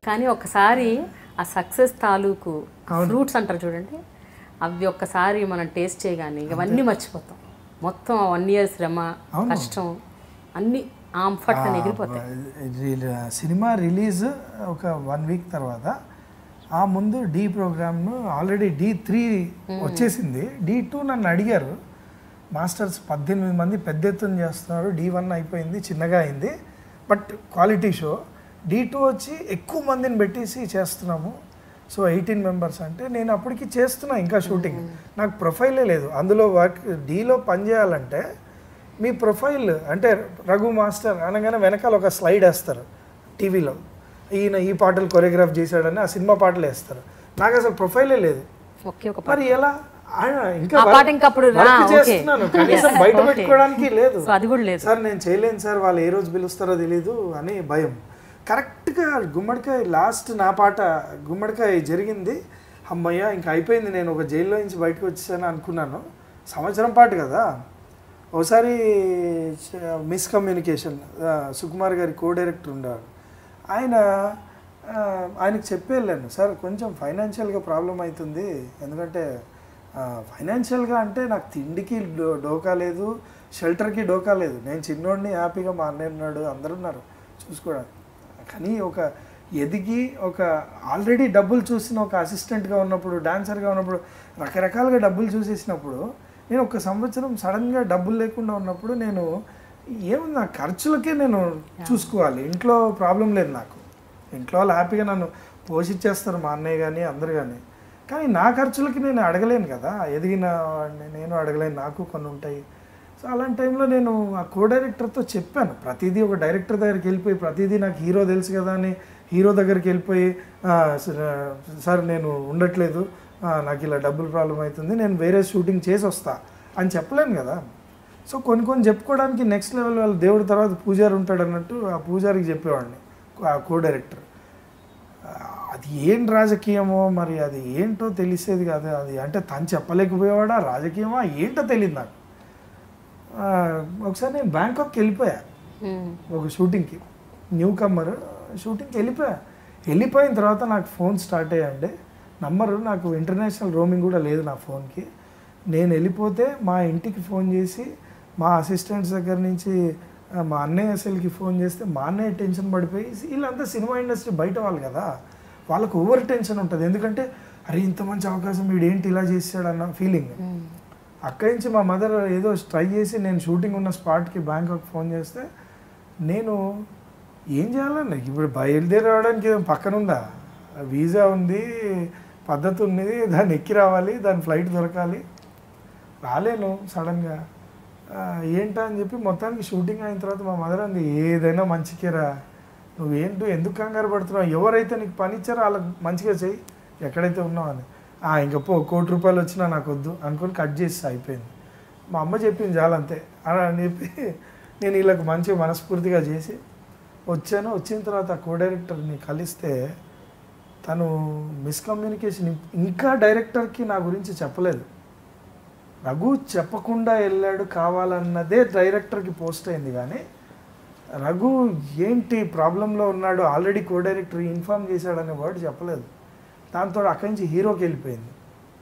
కానీ ఒకసారి ఆ సక్సెస్ తాలూకు ఫ్రూట్స్ అంటారు చూడండి అవి ఒక్కసారి మనం టేస్ట్ చేయగానే ఇవన్నీ మర్చిపోతాం మొత్తం వన్ ఇయర్ శ్రమ కష్టం అన్ని ఆంఫట్ అని ఎగిరిపోతాయి రి- సినిమా రిలీజ్ ఒక వన్ వీక్ తర్వాత ఆ ముందు డి ప్రోగ్రామ్ను ఆల్రెడీ డి త్రీ వచ్చేసింది డి టూ నన్ను అడిగారు మాస్టర్స్ పద్దెనిమిది మంది పెద్ద ఎత్తున చేస్తున్నారు డి వన్ అయిపోయింది చిన్నగా అయింది but quality show D two వచ్చి ఎక్కువ మందిని పెట్టేసి చేస్తున్నాము సో ఎయిటీన్ మెంబర్స్ అంటే నేను అప్పటికి చేస్తున్నా ఇంకా షూటింగ్ నాకు ప్రొఫైలే లేదు అందులో వర్క్ డీలో పనిచేయాలంటే మీ ప్రొఫైల్ అంటే రఘు మాస్టర్ అనగానే వెనకాల ఒక స్లైడ్ వేస్తారు టీవీలో ఈయన ఈ పాటలు కొరియోగ్రాఫ్ చేశాడని ఆ సినిమా పాటలు వేస్తారు నాకు అసలు ప్రొఫైలే లేదు ఒకే ఒక మరి ఎలా ఆయన ఇంకా ఆ వర్క్- పాట ఇంకా అప్పుడు రా, వర్క్ ఓకే. చేస్తున్నాను కనీసం బయట ఓకే. పెట్టుకోవడానికి లేదు సో అది కూడా లేదు సార్ నేను చేయలేను సార్ వాళ్ళు ఏ రోజు పిలుస్తారో తెలియదు అని భయం కరెక్ట్గా గుమ్మడికాయ లాస్ట్ నా పాట గుమ్మడికాయ జరిగింది అమ్మయ్య ఇంకా అయిపోయింది నేను ఒక జైల్లో నుంచి బయటకు వచ్చేసాను అనుకున్నాను సంవత్సరం పాటు కదా ఒకసారి మిస్ కమ్యూనికేషన్ సుకుమార్ గారి కో డైరెక్టర్ ఉండేవారు ఆయన ఆ, ఆయనకి చెప్పి వెళ్ళాను సార్ కొంచెం ఫైనాన్షియల్గా ప్రాబ్లం అవుతుంది ఎందుకంటే ఫైనాన్షియల్గా అంటే నాకు తిండికి డో- డోకా లేదు షెల్టర్కి డోకా లేదు నేను చిన్నోడిని హ్యాపీగా మా అన్నయ్య ఉన్నాడు అందరు ఉన్నారు చూసుకోవడానికి కానీ ఒక ఎదిగి ఒక ఆల్రెడీ డబ్బులు చూసిన ఒక అసిస్టెంట్గా ఉన్నప్పుడు డాన్సర్గా ఉన్నప్పుడు రకరకాలుగా డబ్బులు చూసేసినప్పుడు నేను ఒక సంవత్సరం సడన్గా డబ్బులు లేకుండా ఉన్నప్పుడు నేను ఏముంది నా ఖర్చులకే నేను చూసుకోవాలి ఇంట్లో ప్రాబ్లం లేదు నాకు ఇంట్లో వాళ్ళు హ్యాపీగా నన్ను పోషించేస్తారు మా అన్నయ్య కానీ అందరు కానీ కానీ నా ఖర్చులకి నేను అడగలేను కదా ఎదిగిన వాడిని నేను అడగలేను నాకు కొన్ని ఉంటాయి సో అలాంటి టైంలో నేను ఆ కో డైరెక్టర్తో చెప్పాను ప్రతిదీ ఒక డైరెక్టర్ దగ్గరికి వెళ్ళిపోయి ప్రతిదీ నాకు హీరో తెలుసు కదా అని హీరో దగ్గరికి వెళ్ళిపోయి "ఆ, స- సార్ నేను ఉండట్లేదు ఆ, నాకు ఇలా డబ్బులు ప్రాబ్లం అవుతుంది నేను వేరే షూటింగ్ చేసి వస్తా అని చెప్పలేను కదా సో కొన్ని కొన్ని చెప్పుకోవడానికి నెక్స్ట్ లెవెల్ వాళ్ళ దేవుడి తర్వాత పూజారి ఉంటాడు అన్నట్టు ఆ పూజారికి చెప్పేవాడిని ఆ కో డైరెక్టర్ ఆ, అది ఏం రాజకీయమో మరి అది ఏంటో తెలిసేది కాదు అది అంటే తను చెప్పలేకపోయేవాడా రాజకీయమా ఏంటో తెలియదు నాకు ఆ, ఒకసారి నేను బ్యాంకాక్కి వెళ్ళిపోయా ఉమ్. ఒక షూటింగ్కి న్యూ కమ్మర్ షూటింగ్కి వెళ్ళిపోయా వెళ్ళిపోయిన తర్వాత నాకు ఫోన్ స్టార్ట్ అయ్యండి నంబరు నాకు ఇంటర్నేషనల్ రోమింగ్ కూడా లేదు నా ఫోన్కి నేను వెళ్ళిపోతే మా ఇంటికి ఫోన్ చేసి మా అసిస్టెంట్స్ దగ్గర నుంచి ఆ, మా అన్నయ్య అసలుకి ఫోన్ చేస్తే మా అన్నయ్య టెన్షన్ పడిపోయి వీళ్ళంతా సినిమా ఇండస్ట్రీ బయట వాళ్ళు కదా వాళ్ళకు ఓవర్ టెన్షన్ ఉంటుంది ఎందుకంటే అరే ఇంత మంచి అవకాశం వీడు ఏంటి ఇలా చేసాడన్న ఫీలింగ్ ఉమ్. అక్కడి నుంచి మా మదర్ ఏదో ట్రై చేసి నేను షూటింగ్ ఉన్న స్పాట్కి బ్యాంకాక్ ఫోన్ చేస్తే నేను ఏం చేయాలండి ఇప్పుడు బయలుదేరి రావడానికి ఏదో పక్కన ఉందా వీసా ఉంది పద్ధతి ఉంది దాన్ని ఎక్కి రావాలి దాని ఫ్లైట్ దొరకాలి రాలేను సడన్గా ఆ, ఏంటా అని చెప్పి మొత్తానికి షూటింగ్ అయిన తర్వాత మా మదర్ అంది ఏదైనా మంచికేరా నువ్వేంటో ఎందుకు కంగారు పడుతున్నావు ఎవరైతే నీకు పని ఇచ్చారో వాళ్ళకి మంచిగా చెయ్యి ఎక్కడైతే ఉన్నావు అని "ఆ, ఇంకా పో కోటి రూపాయలు వచ్చినా నాకు వద్దు అనుకొని కట్ చేసి అయిపోయింది మా అమ్మ చెప్పింది చాలా అంతే అలా అని చెప్పి నేను వీళ్ళకి మంచిగా మనస్ఫూర్తిగా చేసి వచ్చాను వచ్చిన తర్వాత కో డైరెక్టర్ని కలిస్తే తను మిస్కమ్యూనికేషన్ ఇంకా డైరెక్టర్కి నా గురించి చెప్పలేదు రఘు చెప్పకుండా వెళ్ళాడు కావాలన్నదే డైరెక్టర్కి పోస్ట్ అయింది కానీ రఘు ఏంటి ప్రాబ్లంలో ఉన్నాడు ఆల్రెడీ కో డైరెక్టర్ ఇన్ఫార్మ్ చేశాడనే వర్డ్ చెప్పలేదు దాంతో అక్కడి నుంచి హీరోకి వెళ్ళిపోయింది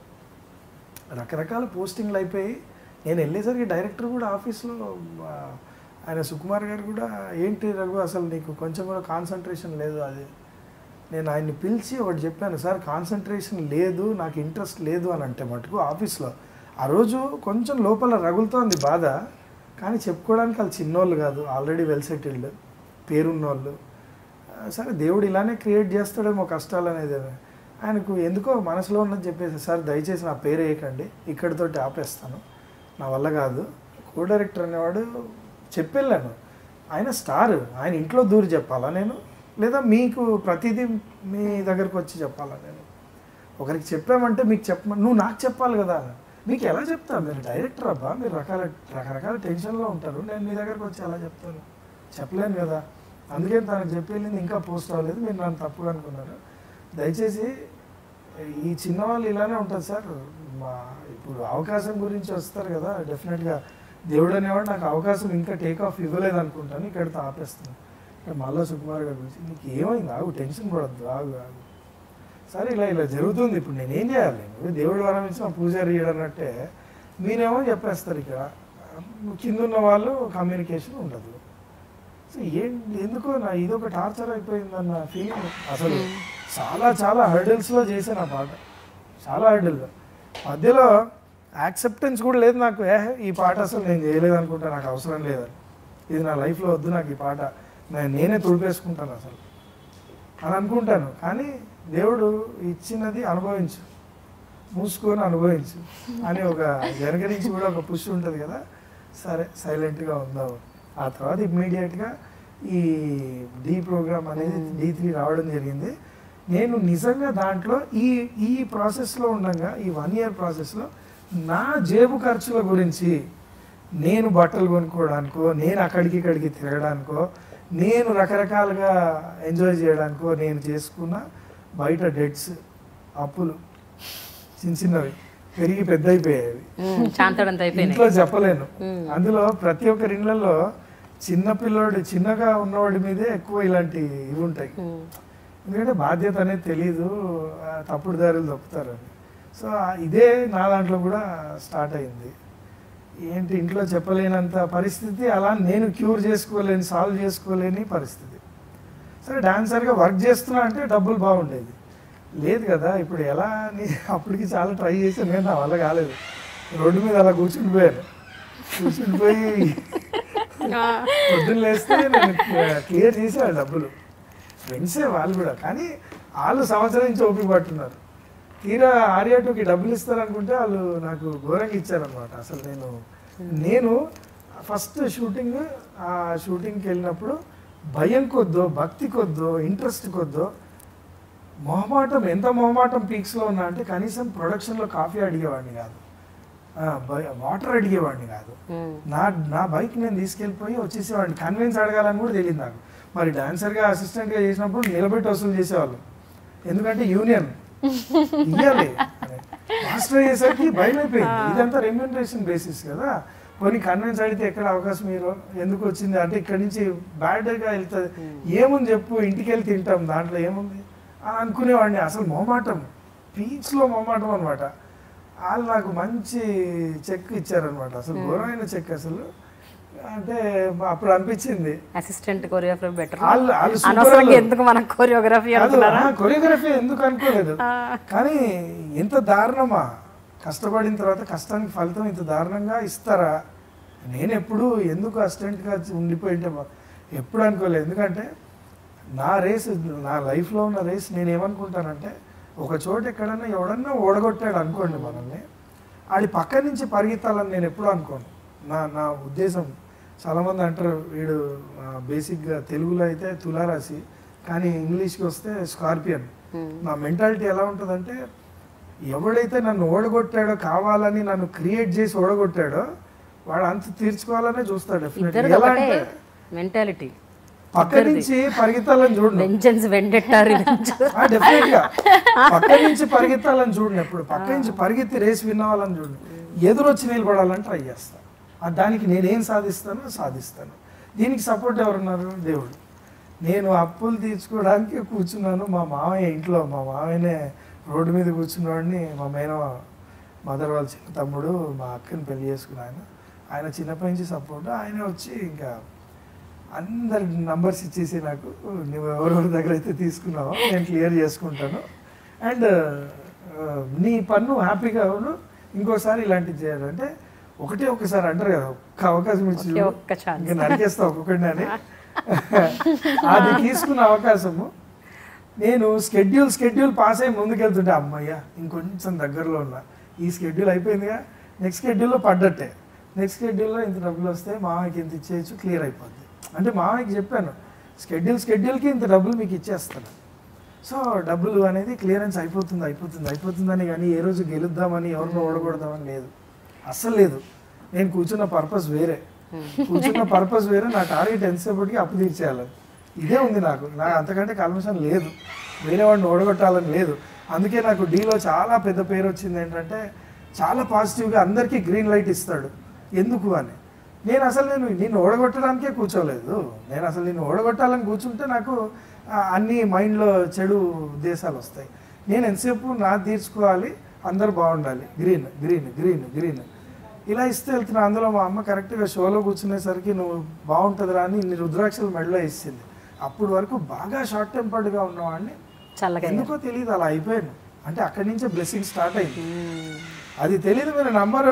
రకరకాల పోస్టింగ్లు అయిపోయి నేను వెళ్ళేసరికి డైరెక్టర్ కూడా ఆఫీస్లో ఆ, ఆయన సుకుమార్ గారు కూడా ఏంటి రఘు అసలు నీకు కొంచెం కూడా కాన్సన్ట్రేషన్ లేదు అది నేను ఆయన్ని పిలిచి ఒకటి చెప్పాను సార్ కాన్సన్ట్రేషన్ లేదు నాకు ఇంట్రెస్ట్ లేదు అని అంటే మటుకు ఆఫీస్లో ఆ రోజు కొంచెం లోపల రగులుతోంది బాధ కానీ చెప్పుకోవడానికి వాళ్ళు చిన్నోళ్ళు కాదు ఆల్రెడీ వెల్ సెటిల్డ్ పేరున్నోళ్ళు ఆ, సరే దేవుడు ఇలానే క్రియేట్ చేస్తాడేమో కష్టాలు అనేది ఆయనకు ఎందుకో మనసులో ఉన్నది చెప్పేసి సార్ దయచేసి నా పేరు వేయకండి ఇక్కడితోటి ఆపేస్తాను నా వల్ల కాదు కో డైరెక్టర్ అనేవాడు చెప్పెళ్ళాను ఆయన స్టార్ ఆయన ఇంట్లో దూరి చెప్పాలా నేను లేదా మీకు ప్రతిదీ మీ దగ్గరకు వచ్చి చెప్పాలా నేను ఒకరికి చెప్పామంటే మీకు చెప్ప నువ్వు నాకు చెప్పాలి కదా మీకు ఎలా చెప్తా మీరు డైరెక్టర్ అబ్బా మీరు రకాల రకరకాల టెన్షన్లో ఉంటారు నేను మీ దగ్గరకు వచ్చి ఎలా చెప్తాను చెప్పలేను కదా అందుకే తనకు చెప్పి వెళ్ళింది ఇంకా పోస్ట్ అవ్వలేదు మీరు నన్ను తప్పుగా అనుకున్నారు దయచేసి ఈ చిన్నవాళ్ళు ఇలానే ఉంటుంది సార్ మా ఇప్పుడు అవకాశం గురించి వస్తారు కదా డెఫినెట్గా దేవుడు అనేవాడు నాకు అవకాశం ఇంకా టేక్ ఆఫ్ ఇవ్వలేదు అనుకుంటాను ఇక్కడితో ఆపేస్తాను మళ్ళా సుకుమార్ గారి గురించి నీకు ఏమైంది ఆగు టెన్షన్ పడద్దు ఆగు ఆగు సరే ఇలా ఇలా జరుగుతుంది ఇప్పుడు నేను ఏం చేయాలి నువ్వు దేవుడు వరం ఇచ్చిన పూజారి అన్నట్టే మీరేమో చెప్పేస్తారు ఇక్కడ కింద ఉన్న వాళ్ళు కమ్యూనికేషన్ ఉండదు సో ఏం ఎందుకో నా ఇదొక టార్చర్ అయిపోయిందన్న ఫీలింగ్ అసలు చాలా చాలా హర్డిల్స్లో చేశాను ఆ పాట చాలా హర్డిల్ మధ్యలో యాక్సెప్టెన్స్ కూడా లేదు నాకు ఏ ఈ పాట అసలు నేను చేయలేదు అనుకుంటా నాకు అవసరం లేదని ఇది నా లైఫ్లో వద్దు నాకు ఈ పాట నేను నేనే తుడిపేసుకుంటాను అసలు అని అనుకుంటాను కానీ దేవుడు ఇచ్చినది అనుభవించు మూసుకొని అనుభవించు అని ఒక వెనక నుంచి కూడా ఒక పుష్ ఉంటుంది కదా సరే సైలెంట్గా ఉందాం ఆ తర్వాత ఇమ్మీడియట్గా ఈ డి ప్రోగ్రామ్ అనేది డి త్రీ రావడం జరిగింది నేను నిజంగా దాంట్లో ఈ ఈ ప్రాసెస్లో ఉండగా ఈ వన్ ఇయర్ ప్రాసెస్లో నా జేబు ఖర్చుల గురించి నేను బట్టలు కొనుక్కోవడానికో నేను అక్కడికి ఇక్కడికి తిరగడానికో నేను రకరకాలుగా ఎంజాయ్ చేయడానికో నేను చేసుకున్న బయట డెట్స్ అప్పులు చిన్న చిన్నవి పెరిగి పెద్ద అయిపోయాయి ఉమ్, చాంతడంత అయిపోయినాయి ఇంట్లో చెప్పలేను ఉమ్. అందులో ప్రతి ఒక్కరి ఇళ్లలో చిన్న పిల్లోడు చిన్నగా ఉన్నవాడి మీదే ఎక్కువ ఇలాంటి ఇవి ఉంటాయి ఉమ్, ఎందుకంటే బాధ్యత అనేది తెలియదు ఆ తప్పుడు దారులు తప్పుతారని సో ఆ ఇదే నా దాంట్లో కూడా స్టార్ట్ అయింది ఏంటి ఇంట్లో చెప్పలేనంత పరిస్థితి అలా నేను క్యూర్ చేసుకోలేని సాల్వ్ చేసుకోలేని పరిస్థితి సరే డాన్సర్గా వర్క్ చేస్తున్నా అంటే డబ్బులు బాగుండేది లేదు కదా ఇప్పుడు ఎలా అని అప్పటికి చాలా ట్రై చేశాను కానీ నా వల్ల కాలేదు రోడ్డు మీద అలా కూర్చుని పోయాను కూర్చుని పోయి ఆ, పొద్దున్న లేస్తే నేను క్లియర్ చేసేవాళ్ళు డబ్బులు ఫ్రెండ్సే వాళ్ళు కూడా కానీ వాళ్ళు సంవత్సరం నుంచి ఓపిక పట్టున్నారు తీరా ఆర్యా టూకి డబ్బులు ఇస్తారనుకుంటే వాళ్ళు నాకు ఘోరంగా ఇచ్చారనమాట అసలు నేను నేను ఫస్ట్ షూటింగ్ ఆ షూటింగ్కి వెళ్ళినప్పుడు భయం కొద్దో భక్తి కొద్దో ఇంట్రెస్ట్ కొద్దో మొహమాటం ఎంత మొహమాటం పీక్స్లో ఉన్నా అంటే కనీసం ప్రొడక్షన్లో కాఫీ అడిగేవాడిని కాదు వాటర్ అడిగేవాడిని కాదు ఉమ్, నా నా బైక్ నేను తీసుకెళ్ళిపోయి వచ్చేసేవాడిని కన్విన్స్ అడగాలని కూడా తెలియదు నాకు మరి డాన్సర్గా అసిస్టెంట్గా చేసినప్పుడు నిలబెట్టి వసూలు చేసేవాళ్ళు ఎందుకంటే యూనియన్ ఇయ్యాలి మాస్టర్ అయ్యేసరికి భయం అయిపోయింది ఇదంతా రెమ్యూనరేషన్ బేసిస్ కదా కొన్ని కన్విన్స్ అడిగితే ఎక్కడ అవకాశం మీరు ఎందుకు వచ్చింది అంటే ఇక్కడి నుంచి బ్యాడ్గా వెళ్తుంది ఏముంది చెప్పు ఇంటికి వెళ్ళి తింటాం దాంట్లో ఏముంది అని అనుకునేవాడిని అసలు మొహమాటం పీక్స్లో మొహమాటం అనమాట వాళ్ళు నాకు మంచి చెక్ ఇచ్చారనమాట అసలు ఘోరమైన చెక్ అసలు అంటే అప్పుడు అనిపించింది అసిస్టెంట్ కొరియోగ్రఫీ బెటర్ వాళ్ళు వాళ్ళు super అనవసరంగా వాళ్ళు. ఎందుకు మనం కొరియోగ్రఫీ అనుకున్నారా కొరియోగ్రఫీ ఎందుకు అనుకోలేదు ఆ, కానీ ఎంత దారుణమా కష్టపడిన తర్వాత కష్టానికి ఫలితం ఇంత దారుణంగా ఇస్తారా నేను ఎప్పుడు ఎందుకు అసిస్టెంట్గా ఉండిపోయి ఉంటే బా- ఎప్పుడు అనుకోలేదు ఎందుకంటే నా రేస్ నా లైఫ్లో ఉన్న రేస్ నేను ఏమనుకుంటానంటే ఒక చోట ఎక్కడన్నా ఎవడన్నా ఓడగొట్టాడు అనుకోండి మనల్ని ఆడి పక్క నుంచి పరిగెత్తాలని నేను ఎప్పుడు అనుకోను నా నా ఉద్దేశం చాలామంది అంటారు వీడు బేసిక్గా తెలుగులో అయితే తులారాశి కానీ ఇంగ్లీష్కి వస్తే స్కార్పియన్ ఉమ్, నా మెంటాలిటీ ఎలా ఉంటుందంటే ఎవడైతే నన్ను ఓడగొట్టాడో కావాలని నన్ను క్రియేట్ చేసి ఓడగొట్టాడో వాడు అంత తీర్చుకోవాలనే చూస్తాడు ఇద్దరు డెఫినెట్లీ ఎలా ఒకటే అంటే మెంటాలిటీ పక్క నుంచి పరిగెత్తాలని చూడను వెంజన్స్ వెండెట్టా రివెంజ్ ఆ, definite గా పక్క నుంచి పరిగెత్తాలని చూడండి ఎప్పుడు పక్క నుంచి పరిగెత్తి రేస్ విన్ అవ్వాలని చూడండి ఎదురొచ్చి నిలబడాలని ట్రై చేస్తాను ఆ దానికి నేనేం సాధిస్తానో సాధిస్తాను దీనికి సపోర్ట్ ఎవరున్నారు దేవుడు నేను అప్పులు తీర్చుకోవడానికి కూర్చున్నాను మా మామయ్య ఇంట్లో మా మామయ్యనే రోడ్డు మీద కూర్చున్నవాడిని మా మేన మదర్ వాళ్ళ చిన్న తమ్ముడు మా అక్కని పెళ్లి చేసుకున్న ఆయన ఆయన చిన్నప్పటి నుంచి సపోర్ట్ ఆయనే వచ్చి ఇంకా అందరి నంబర్స్ ఇచ్చేసి నాకు నువ్వు ఎవరెవరి దగ్గర అయితే తీసుకున్నావో నేను క్లియర్ చేసుకుంటాను అండ్ నీ పన్ను హ్యాపీగా అవును ఇంకోసారి ఇలాంటివి చేయాలంటే ఒకటే ఒకసారి అంటారు కదా ఒక్క అవకాశం ఇచ్చి ఒకే చూడు. ఒక్క ఛాన్స్ ఇంకా నరికేస్తా ఒక్కొక్కడిని అని అది తీసుకున్న అవకాశము నేను స్కెడ్యూల్ స్కెడ్యూల్ పాస్ అయ్యి ముందుకెళ్తుంటే అమ్మయ్య ఇంకొంచెం దగ్గరలో ఉన్నా ఈ స్కెడ్యూల్ అయిపోయిందిగా నెక్స్ట్ స్కెడ్యూల్లో పడ్డట్టే నెక్స్ట్ స్కెడ్యూల్లో ఇంత డబ్బులు వస్తే మామయ్యకి ఇంత ఇచ్చేయచ్చు క్లియర్ అయిపోద్ది అంటే మామయ్యకి చెప్పాను స్కెడ్యూల్ స్కెడ్యూల్కి ఇంత డబ్బులు మీకు ఇచ్చేస్తాను సో డబ్బులు అనేది క్లియరెన్స్ అయిపోతుంది అయిపోతుంది అయిపోతుందని కానీ ఏ రోజు గెలుద్దామని ఎవరినో ఓడగొడదామని లేదు అస్సలు లేదు నేను కూర్చున్న పర్పస్ వేరే కూర్చున్న పర్పస్ వేరే నా టార్గెట్ ఎంతసేపటికి అప్పు తీర్చేయాలని ఇదే ఉంది నాకు నాకు అంతకంటే కల్మషన్ లేదు వేరే వాడిని ఓడగొట్టాలని లేదు అందుకే నాకు డీలో చాలా పెద్ద పేరు వచ్చింది ఏంటంటే చాలా పాజిటివ్గా అందరికీ గ్రీన్ లైట్ ఇస్తాడు ఎందుకు అని నేను అసలు నేను నిన్ను ఓడగొట్టడానికే కూర్చోలేదు నేను అసలు నిన్ను ఓడగొట్టాలని కూర్చుంటే నాకు ఆ, అన్ని మైండ్లో చెడు ఉద్దేశాలు వస్తాయి నేను ఎంతసేపు నా తీర్చుకోవాలి అందరు బాగుండాలి గ్రీన్ గ్రీన్ గ్రీన్ గ్రీన్ ఇలా ఇస్తే వెళ్తున్నా అందులో మా అమ్మ కరెక్ట్గా షోలో కూర్చునేసరికి నువ్వు బాగుంటుందిరా అని ఇన్ని రుద్రాక్షలు మెడలో ఇచ్చింది అప్పుడు వరకు బాగా షార్ట్ టెంపర్డ్గా ఉన్నవాడిని చల్లగా ఎందుకో తెలియదు అలా అయిపోయాను అంటే అక్కడి నుంచే బ్లెస్సింగ్ స్టార్ట్ అయింది అది తెలియదు మీరు నంబరు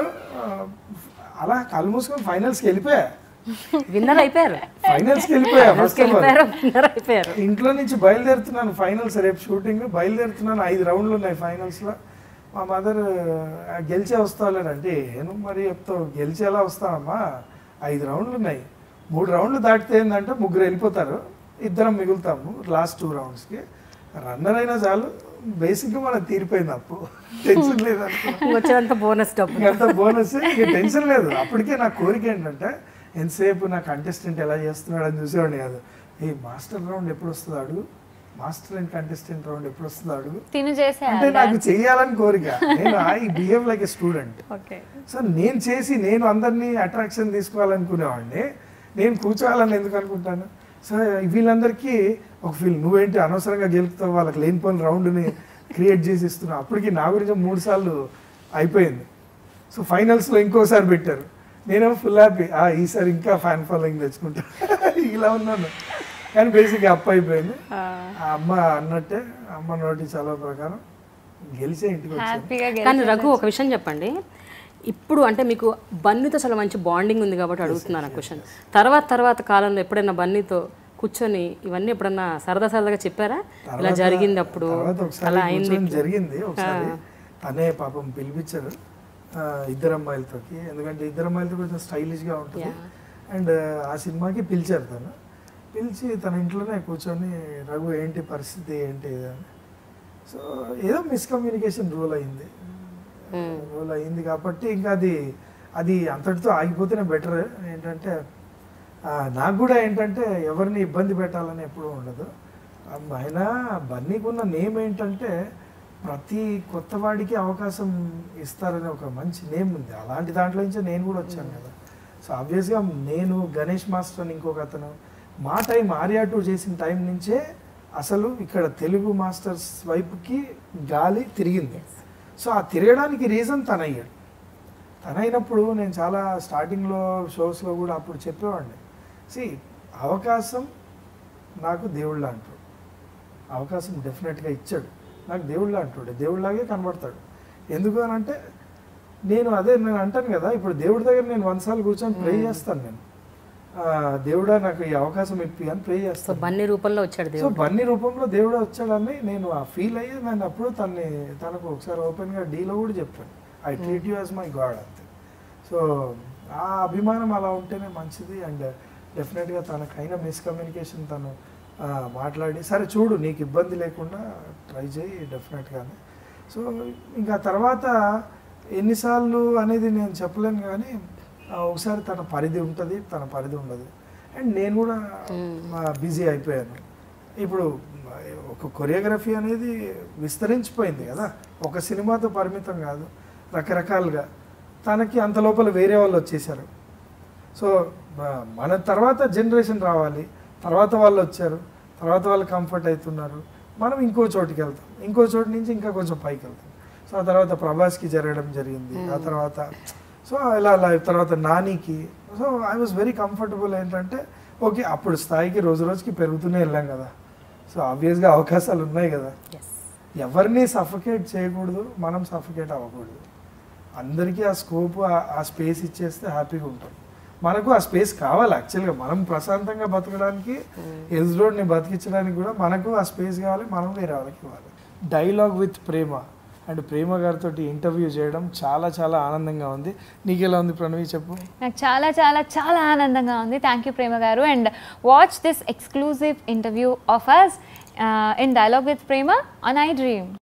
అలా కళ్ళు మూసుకొని ఫైనల్స్కి వెళ్ళిపోయా విన్నర్ అయిపోయారు ఫైనల్స్కి వెళ్ళిపోయా ఫస్ట్ ఆఫ్ ఆల్ వెళ్ళిపోయారు విన్నర్ అయిపోయారు ఇంట్లో నుంచి బయలుదేరుతున్నాను ఫైనల్స్ రేపు షూటింగ్ బయలుదేరుతున్నాను ఐదు రౌండ్లు ఉన్నాయి ఫైనల్స్లో మా మదర్ గెలిచే వస్తావులే అంటే ఏను మరి చెప్తావు గెలిచి ఎలా వస్తానమ్మా ఐదు రౌండ్లు ఉన్నాయి మూడు రౌండ్లు దాటితే ఏంటంటే ముగ్గురు వెళ్ళిపోతారు ఇద్దరం మిగులుతాము లాస్ట్ టూ రౌండ్స్కి రన్నర్ అయినా చాలు బేసిక్గా మనకు తీరిపోయింది అప్పు టెన్షన్ లేదనుకో వచ్చేదంతా బోనస్ డబ్బు ఇంకంతా బోనస్ ఇక టెన్షన్ లేదు అప్పటికే నా కోరిక ఏంటంటే ఎంతసేపు నా కంటెస్టెంట్ ఎలా చేస్తున్నాడు అని చూసేవాడిని కాదు ఈ మాస్టర్ రౌండ్ ఎప్పుడు వస్తుంది అడుగు మాస్టర్ అండ్ కంటెస్టెంట్ రౌండ్ ఎప్పుడు వస్తుంది అడుగు తిను చేసే అంటే నాకు చెయ్యాలని కోరిక నేను I behave like a student okay so నేను చేసి నేను అందరినీ అట్రాక్షన్ తీసుకోవాలనుకునేవాడిని నేను కూర్చోవాలని ఎందుకు అనుకుంటాను సో వీళ్ళందరికీ ఒక ఫీల్ నువ్వేంటి అనవసరంగా గెలుపుతావు వాళ్ళకి లేనిపోయిన రౌండ్ని క్రియేట్ చేసి ఇస్తున్నావు అప్పటికి నా గురించి మూడు సార్లు అయిపోయింది సో ఫైనల్స్లో ఇంకోసారి పెట్టారు నేనేమో ఫుల్ హ్యాపీ ఈసారి ఇంకా ఫ్యాన్ ఫాలోయింగ్ తెచ్చుకుంటా ఇలా ఉన్నాను కానీ బేసిక్గా అప్ అయిపోయింది ఆ అమ్మ అన్నట్టే అమ్మ నోటి చలవ ప్రకారం గెలిచే ఇంటికి వచ్చాను హ్యాపీగా కానీ రఘు ఒక విషయం చెప్పండి ఇప్పుడు అంటే మీకు బన్నీతో చాలా మంచి బాండింగ్ ఉంది కాబట్టి అడుగుతున్నాను ఆ క్వశ్చన్ తర్వాత తర్వాత కాలంలో ఎప్పుడైనా బన్నీతో కూర్చొని ఇవన్నీ ఎప్పుడన్నా సరదా సరదాగా చెప్పారా ఇలా జరిగింది అప్పుడు తర్వాత ఒకసారి అలా అయింది కూర్చొని జరిగింది ఒకసారి తనే పాపం పిలిపించారు ఆ, ఇద్దరు అమ్మాయిలతోకి ఎందుకంటే ఇద్దరు అమ్మాయిలతో కొంచెం స్టైలిష్ గా ఉంటుంది అండ్ ఆ సినిమాకి పిలిచారు తను పిలిచి తన ఇంట్లోనే కూర్చొని రఘు ఏంటి పరిస్థితి ఏంటి ఇది అని సో ఏదో మిస్కమ్యూనికేషన్ రూల్ అయింది రూల్ అయింది కాబట్టి ఇంకా అది అది అంతటితో ఆగిపోతేనే బెటర్ ఏంటంటే ఆ, నాకు కూడా ఏంటంటే ఎవరిని ఇబ్బంది పెట్టాలని ఎప్పుడూ ఉండదు ఆ, అయినా బన్నీకున్న నేమ్ ఏంటంటే ప్రతి కొత్త వాడికి అవకాశం ఇస్తారనే ఒక మంచి నేమ్ ఉంది అలాంటి దాంట్లో నుంచే నేను కూడా వచ్చాను కదా సో ఆబ్వియస్గా నేను గణేష్ మాస్టర్ అని ఇంకొక అతను మా టైం ఆర్యా టూ చేసిన టైం నుంచే అసలు ఇక్కడ తెలుగు మాస్టర్స్ వైపుకి గాలి తిరిగింది సో ఆ తిరగడానికి రీజన్ తనయ్యాడు తనైనప్పుడు నేను చాలా స్టార్టింగ్లో షోస్లో కూడా అప్పుడు చెప్పేవాడిని సి అవకాశం నాకు దేవుళ్ళ అంటాడు అవకాశం డెఫినెట్గా ఇచ్చాడు నాకు దేవుళ్ళ అంటాడు దేవుళ్ళలాగే కనబడతాడు ఎందుకు అని అంటే నేను అదే నేను అంటాను కదా ఇప్పుడు దేవుడి దగ్గర నేను వన్సార్లు కూర్చొని ప్రే చేస్తాను నేను ఆ, దేవుడా నాకు ఈ అవకాశం ఇప్పి అని ప్రే సో చేస్తాను బన్నీ రూపంలో వచ్చాడు సో దేవుడు బన్నీ రూపంలో దేవుడు వచ్చాడని నేను ఆ ఫీల్ అయ్యి నేను అప్పుడు తన్ని తనకు ఒకసారి ఓపెన్గా డీలో కూడా చెప్పాను I treat you as my god అంతే సో ఆ అభిమానం అలా ఉంటేనే మంచిది అండ్ డెఫినెట్గా తనకైన మిస్కమ్యూనికేషన్ తను ఆ, మాట్లాడి సరే చూడు నీకు ఇబ్బంది లేకుండా ట్రై చేయి డెఫినెట్గానే సో ఇంకా తర్వాత ఎన్నిసార్లు అనేది నేను చెప్పలేను కానీ ఆ, ఒకసారి తన పరిధి ఉంటుంది తన పరిధి ఉండదు అండ్ నేను కూడా బిజీ అయిపోయాను ఇప్పుడు ఒక కొరియోగ్రఫీ అనేది విస్తరించిపోయింది కదా ఒక సినిమాతో పరిమితం కాదు రకరకాలుగా తనకి అంత లోపల వేరే వాళ్ళు వచ్చేసారు సో మ- మన తర్వాత జనరేషన్ రావాలి తర్వాత వాళ్ళు వచ్చారు తర్వాత వాళ్ళు కంఫర్ట్ అవుతున్నారు మనం ఇంకో చోటుకి వెళ్తాం ఇంకో చోటు నుంచి ఇంకా కొంచెం పైకి వెళ్తాం సో ఆ తర్వాత ప్రభాస్కి జరగడం జరిగింది ఆ తర్వాత సో ఇలా అలా తర్వాత నానికి so I was very comfortable ఏంటంటే ఓకే అప్పుడు స్థాయికి రోజు రోజుకి పెరుగుతూనే వెళ్ళాం కదా సో ఆబ్వియస్గా అవకాశాలు ఉన్నాయి కదా ఎస్ ఎవరిని సఫకేట్ చేయకూడదు మనం సఫకేట్ అవ్వకూడదు అందరికీ ఆ స్కోప్ ఆ స్పేస్ ఇచ్చేస్తే హ్యాపీగా ఉంటాం మనకు ఆ స్పేస్ కావాలి యాక్చువల్గా మనం ప్రశాంతంగా బతకడానికి ఎల్స్ రోడ్ని బతికించడానికి కూడా మనకు ఆ స్పేస్ కావాలి మనం వేరే వాళ్ళకి ఇవ్వాలి dialogue with Prema and Prema గారితో ఇంటర్వ్యూ చేయడం చాలా చాలా ఆనందంగా ఉంది నీకు ఎలా ఉంది ప్రణవి చెప్పు నాకు చాలా చాలా చాలా ఆనందంగా ఉంది thank you Prema garu and watch this exclusive interview of us in dialogue with Prema on I dream